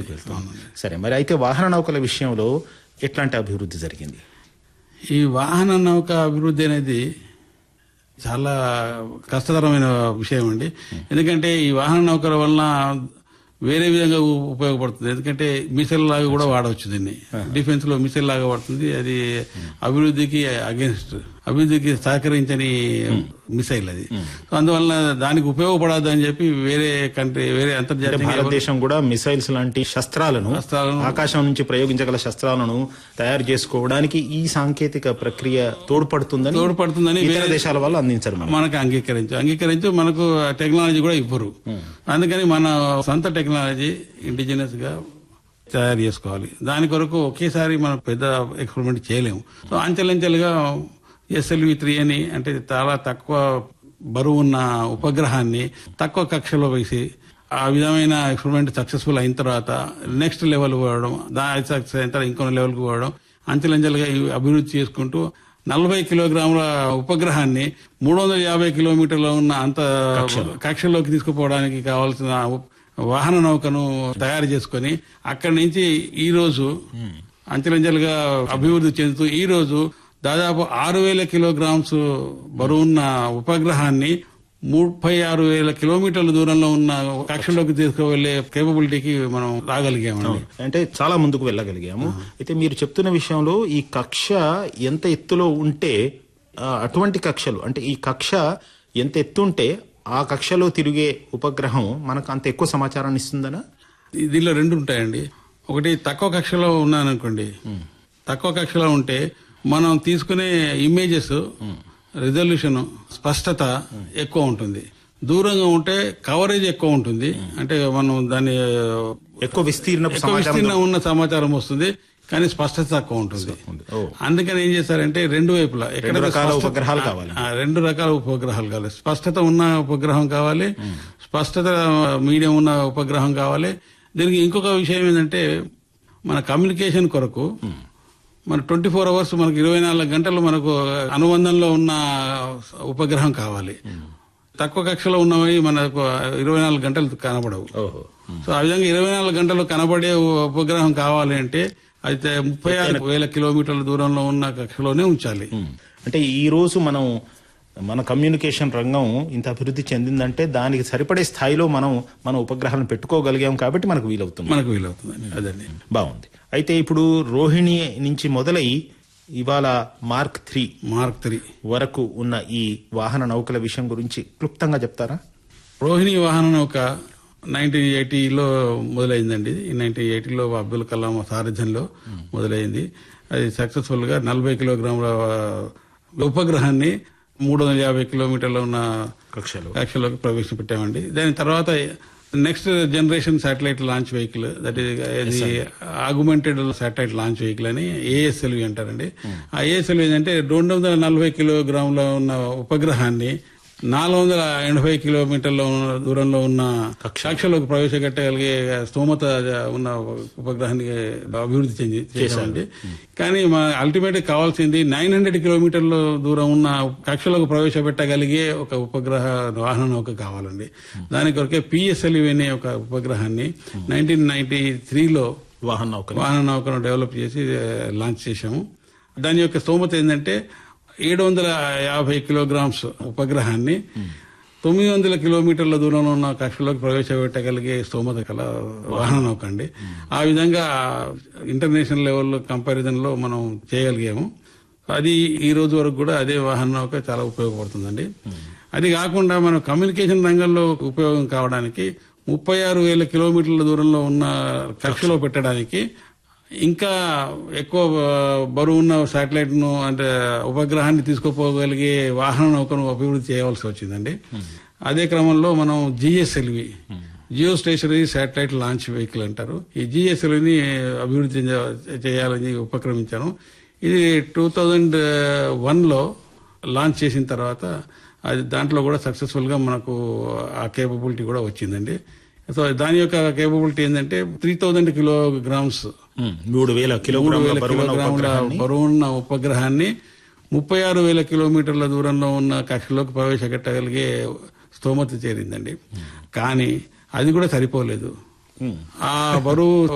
ముందుకు వెళ్తుంది సరే మరి అయితే వాహన నౌకల విషయంలో ఎట్లాంటి అభివృద్ధి జరిగింది ఈ వాహన నౌక అభివృద్ధి అనేది చాలా కష్టతరమైన విషయం అండి ఎందుకంటే ఈ వాహన నౌకల వలన వేరే విధంగా ఉ- ఉపయోగపడుతుంది ఎందుకంటే మిసైల్ లాగా కూడా వాడవచ్చు దీన్ని డిఫెన్స్ లో మిసైల్ లాగా పడుతుంది అది అభివృద్ధికి అగేన్స్ట్ అభివృద్ధికి సహకరించని మిసైల్ అది సో అందువలన దానికి ఉపయోగపడదు అని చెప్పి వేరే కంట్రీ వేరే అంటే అంతర్జాతీయ భారతదేశం కూడా మిసైల్స్ లాంటి శస్త్రాలను శస్త్రాలను ఆకాశం నుంచి ప్రయోగించగల శస్త్రాలను తయారు చేసుకోవడానికి ఈ సాంకేతిక ప్రక్రియ తోడ్పడుతుందని తోడ్పడుతుందని ఇతర దేశాల వాళ్ళు అందించారు మనం మనకు అంగీకరించు అంగీకరించు మనకు టెక్నాలజీ కూడా ఇవ్వరు అందుకని మన సొంత టెక్నాలజీ ఇండిజినస్ గా తయారు చేసుకోవాలి దాని కొరకు ఒకేసారి మనం పెద్ద ఎక్స్పెరిమెంట్ చేయలేము సో అంచెలంచెలుగా ఎస్ఎల్వి త్రీ అని అంటే చాలా తక్కువ బరువు ఉన్న ఉపగ్రహాన్ని తక్కువ కక్షలో వేసి ఆ విధమైన ఎక్స్పెరిమెంట్ సక్సెస్ఫుల్ అయిన తర్వాత నెక్స్ట్ లెవెల్ పోవడం దాని సక్సెస్ అయిన తర్వాత ఇంకో లెవెల్కి పోవడం అంచెలంచెలుగా ఇవి అభివృద్ధి చేసుకుంటూ నలభై కిలోగ్రాముల ఉపగ్రహాన్ని మూడు వందల యాభై కిలోమీటర్ల ఉన్న అంత కక్షలోకి తీసుకుపోవడానికి కావాల్సిన ఉప్- వాహన నౌకను తయారు చేసుకొని అక్కడి నుంచి ఈ రోజు అంచెలంచెలుగా అభివృద్ధి చెందుతూ ఈ రోజు దాదాపు ఆరు వేల కిలోగ్రామ్స్ బరువున్న ఉపగ్రహాన్ని ముప్పై ఆరు వేల కిలోమీటర్ల దూరంలో ఉన్న కక్షలోకి తీసుకువెళ్లే కేపబిలిటీకి మనం రాగలిగామండి అంటే చాలా ముందుకు వెళ్ళగలిగాము అయితే మీరు చెప్తున్న విషయంలో ఈ కక్ష ఎంత ఎత్తులో ఉంటే ఆ, అటువంటి కక్షలు అంటే ఈ కక్ష ఎంత ఎత్తు ఉంటే ఆ కక్షలో తిరిగే ఉపగ్రహం మనకు అంత ఎక్కువ సమాచారాన్ని ఇస్తుందనా దీనిలో రెండు ఉంటాయండి ఒకటి తక్కువ కక్షలో ఉన్నాననుకోండి తక్కువ కక్షలో ఉంటే మనం తీసుకునే ఇమేజెస్ రిజల్యూషన్ స్పష్టత ఎక్కువ ఉంటుంది దూరంగా ఉంటే కవరేజ్ ఎక్కువ ఉంటుంది అంటే మనం దాన్ని ఎక్కువ విస్తీర్ణ ఎక్కువ సమాచారం విస్తీర్ణం ఉన్న సమాచారం వస్తుంది కానీ స్పష్టత తక్కువ ఉంటుంది ఓ. అందుకని ఏం చేశారంటే రెండు వైపులా ఎక్కడ రెండు రకాల స్పష్టత- ఉపగ్రహాలు కావాలి. ఆ, రెండు రకాల ఉపగ్రహాలు కావాలి స్పష్టత ఉన్న ఉపగ్రహం కావాలి స్పష్టత మీడియం ఉన్న ఉపగ్రహం కావాలి దీనికి ఇంకొక విషయం ఏంటంటే మన కమ్యూనికేషన్ కొరకు మన ట్వంటీ ఫోర్ అవర్స్ మనకు ఇరవై నాలుగు గంటలు మనకు అనుబంధంలో ఉన్న ఉపగ్రహం కావాలి తక్కువ కక్షలో ఉన్నవి మనకు ఇరవై నాలుగు గంటలు కనబడవు ఓహో సో ఆ విధంగా ఇరవై నాలుగు గంటలు కనబడే ఉపగ్రహం కావాలి అంటే అయితే ముప్పై ఆరు వేల కిలోమీటర్ల దూరంలో ఉన్న కక్షలోనే ఉంచాలి ఉమ్. అంటే ఈ రోజు మనం మన కమ్యూనికేషన్ రంగం ఇంత అభివృద్ధి చెందిందంటే దానికి సరిపడే స్థాయిలో మనం మన ఉపగ్రహాలను పెట్టుకోగలిగాం కాబట్టి మనకు వీలవుతుంది మనకు వీలవుతుంది అదండి బాగుంది అయితే ఇప్పుడు రోహిణి నుంచి మొదలై ఇవాళ మార్క్ త్రీ మార్క్ త్రీ వరకు ఉన్న ఈ వాహన నౌకల విషయం గురించి క్లుప్తంగా చెప్తారా రోహిణి వాహనం ఒక నైన్టీన్ ఎయిటీలో మొదలైందండి ఈ నైన్టీన్ ఎయిటీలో అబ్దుల్ కలాం సారథ్యంలో మొదలైంది అది సక్సెస్ఫుల్ గా నలభై కిలోగ్రాముల ఉపగ్రహాన్ని మూడు వందల యాభై కిలోమీటర్ల ఉన్న కక్షలో కక్షలోకి ప్రవేశపెట్టామండి దాని తర్వాత next generation satellite launch vehicle that is augmented satellite launch vehicle అని ఏఎస్ఎల్వి అంటారండి ఆ ఏఎస్ఎల్వి ఏంటంటే రెండు వందల నలభై కిలోగ్రాముల ఉన్న ఉపగ్రహాన్ని నాలుగు వందల ఎనభై కిలోమీటర్ల ఉన్న దూరంలో ఉన్న కక్షలోకి ప్రవేశపెట్టగలిగే స్తోమత ఉన్న ఉపగ్రహాన్ని అభివృద్ధి చెంది చేశామండి కానీ మా అల్టిమేట్ కావాల్సింది నైన్ హండ్రెడ్ కిలోమీటర్ల దూరం ఉన్న కక్షలోకి ప్రవేశపెట్టగలిగే ఒక ఉపగ్రహ వాహన నౌక కావాలండి దాని కొరకే పిఎస్ఎల్వి అనే ఒక ఉపగ్రహాన్ని నైన్టీన్ నైన్టీ త్రీలో వాహన నౌకలు వాహన నౌకను డెవలప్ చేసి ఆ, లాంచ్ చేశాము దాని యొక్క స్తోమత ఏంటంటే ఏడు వందల యాభై కిలోగ్రామ్స్ ఉపగ్రహాన్ని తొమ్మిది వందల కిలోమీటర్ల దూరంలో ఉన్న కక్షలోకి ప్రవేశపెట్టగలిగే స్తోమత కల వాహన నౌక అండి ఆ విధంగా ఇంటర్నేషనల్ లెవెల్లో కంపారిజన్ లో మనం చేయగలిగాము అది ఈ రోజు వరకు కూడా అదే వాహన నౌక చాలా ఉపయోగపడుతుందండి అది కాకుండా మనం కమ్యూనికేషన్ రంగంలో ఉపయోగం కావడానికి ముప్పై ఆరు వేల కిలోమీటర్ల దూరంలో ఉన్న కక్షలో పెట్టడానికి ఇంకా ఎక్కువ బరువు ఉన్న శాటిలైట్ ను అంటే ఉపగ్రహాన్ని తీసుకుపోగలిగే వాహన నౌకను అభివృద్ధి చేయవలసి వచ్చిందండి అదే క్రమంలో మనం GSLV geostationary satellite launch vehicle అంటారు ఈ జిఎస్ఎల్విని అభివృద్ధి చే- చేయాలని ఉపక్రమించాను ఇది టూ థౌజండ్ వన్లో లాంచ్ చేసిన తర్వాత అది దాంట్లో కూడా సక్సెస్ఫుల్ గా మనకు ఆ కేపబిలిటీ కూడా వచ్చిందండి సో దాని యొక్క కేపబిలిటీ ఏంటంటే త్రీ థౌజండ్ కిలోగ్రామ్స్ ఉమ్, మూడు వేల మూడు కిలోగ్రాముల వేల బరువున్న కిలోగ్రాముల ఉపగ్రహాన్ని బరువున్న ఉపగ్రహాన్ని ముప్పై ఆరు వేల కిలోమీటర్ల దూరంలో ఉన్న కక్షలోకి ప్రవేశపెట్టగలిగే స్తోమత చేరిందండి కానీ అది కూడా సరిపోలేదు ఉమ్. ఆ బరువు